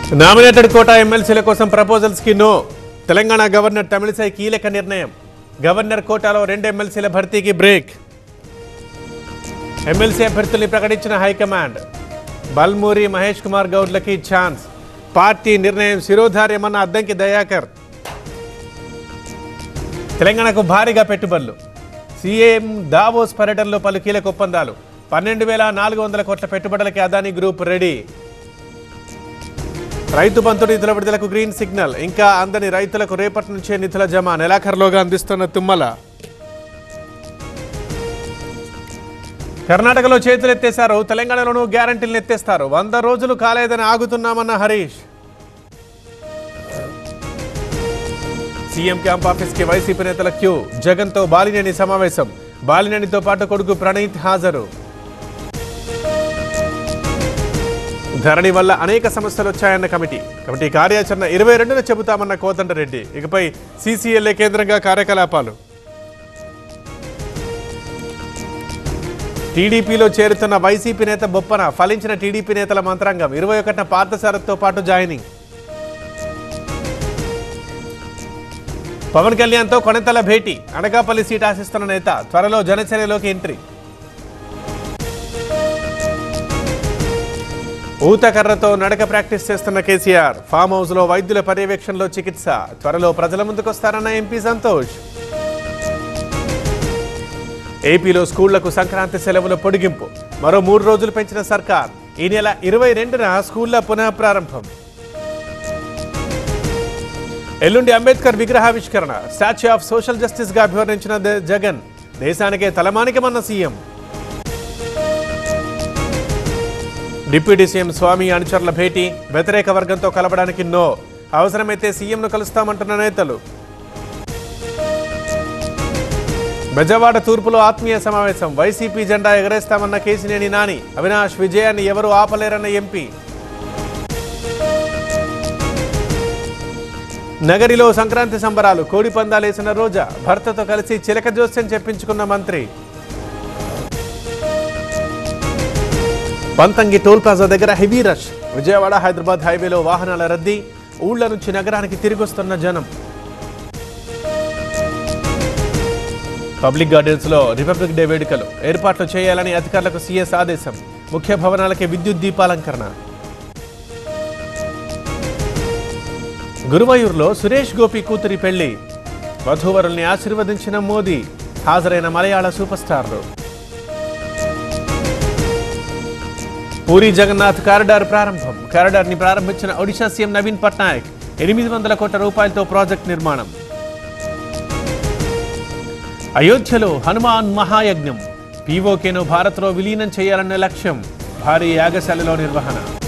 nominated quota ఎమ్మెల్సీల కోసం proposals కి no Telangana governor Tamilisai కీలక నిర్ణయం గవర్నర్ కోటాలో రెండు ఎమ్మెల్సీల భర్తీకి బ్రేక్ ఎమ్మెల్సీ అభ్యర్థుల్ని ప్రకటించిన హైకమాండ్ బల్మూరి మహేష్ కుమార్ గౌడ్లకి ఛాన్స్ పార్టీ నిర్ణయం శిరోధార్యమన్న అద్దంకి దయాకర్ తెలంగాణకు భారీగా పెట్టుబడులు సీఎం దావోస్ పర్యటనలో పలు కీలక ఒప్పందాలు పన్నెండు వేల నాలుగు వందల కోట్ల పెట్టుబడులకి అదానీ గ్రూప్ రెడీ రైతు బంధు నిధుల విడుదలకు గ్రీన్ సిగ్నల్ ఇంకా అందని రైతులకు రేపటి నుంచే నిధుల జమ నెలాఖరులోగా అందిస్తున్న తుమ్మల కర్ణాటకలో చేతులెత్తేశారు తెలంగాణలోనూ గ్యారంటీలు ఎత్తేస్తారు వంద రోజులు కాలేదని ఆగుతున్నామన్న హరీష్ సీఎం క్యాంప్ ఆఫీస్ కి వైసీపీ నేతల క్యూ జగన్తో బాలినేని సమావేశం బాలినేనితో పాటు కొడుకు ప్రణీత్ హాజరు ధరణి వల్ల అనేక సమస్యలు వచ్చాయన్న కమిటీ కమిటీ కార్యాచరణ ఇరవై రెండున చెబుతామన్న కోదండరెడ్డి ఇకపై సీసీఎల్ఏ కేంద్రంగా కార్యకలాపాలు టీడీపీలో చేరుతున్న వైసీపీ నేత బొప్పన ఫలించిన టీడీపీ నేతల మంత్రాంగం ఇరవై ఒకటిన పార్థసారథ్తో పాటు జాయినింగ్ పవన్ కళ్యాణ్తో కొనతల భేటీ అనకాపల్లి సీట్ ఆశిస్తున్న నేత త్వరలో జనసేనలోకి ఎంట్రీ ఊతకర్రతో నడక ప్రాక్టీస్ చేస్తున్న కేసీఆర్ ఫామ్ హౌస్ లో వైద్యుల పర్యవేక్షణలో చికిత్స త్వరలో ప్రజల ముందుకొస్తారన్న ఎంపీ సంతోష్ ఏపీలో స్కూళ్లకు సంక్రాంతి సెలవుల పొడిగింపు మరో మూడు రోజులు పెంచిన సర్కార్ ఈ నెల ఇరవై రెండున స్కూళ్ల పునః ప్రారంభం ఎల్లుండి అంబేద్కర్ విగ్రహావిష్కరణ స్టాచ్యూ ఆఫ్ సోషల్ జస్టిస్ గా అభివర్ణించిన ద- జగన్ దేశానికే తలమానికమన్న సీఎం డిప్యూటీ సీఎం స్వామి అనుచరుల భేటీ వ్యతిరేక వర్గంతో కలవడానికి నో అవసరమైతే సీఎంను కలుస్తామంటున్న నేతలు బెజవాడ తూర్పులో ఆత్మీయ సమావేశం వైసీపీ జెండా ఎగరేస్తామన్న కేసినేని నాని అవినాష్ విజయాన్ని ఎవరూ ఆపలేరన్న ఎంపీ నగరిలో సంక్రాంతి సంబరాలు కోడి పందాలేసిన రోజా భర్తతో కలిసి చిలక జోస్యం చెప్పించుకున్న మంత్రి పంతంగి టోల్ ప్లాజా దగ్గర హెవీ రష్ విజయవాడ హైదరాబాద్ హైవేలో వాహనాల రద్దీ ఊళ్ళ నుంచి నగరానికి తిరిగొస్తున్న జనం పబ్లిక్ గార్డెన్స్ లో రిపబ్లిక్ డే వేడుకలు ఏర్పాట్లు చేయాలని అధికారులకు సీఎస్ ఆదేశం ముఖ్య భవనాలకి విద్యుత్ దీపాలంకరణ గురువాయూరులో సురేష్ గోపి కూతురి పెళ్లి వధూవరుల్ని ఆశీర్వదించిన మోదీ హాజరైన మలయాళ సూపర్ స్టార్లు పూరి జగన్నాథ్ కారిడార్ ప్రారంభం కారిడార్ ని ప్రారంభించిన ఒడిశా సీఎం నవీన్ పట్నాయక్ ఎనిమిది వందల కోట్ల రూపాయలతో ప్రాజెక్ట్ నిర్మాణం అయోధ్యలో హనుమాన్ మహాయజ్ఞం పీఓకేను భారత్లో విలీనం చేయాలనే లక్ష్యం భారీ యాగశాలలో నిర్వహణ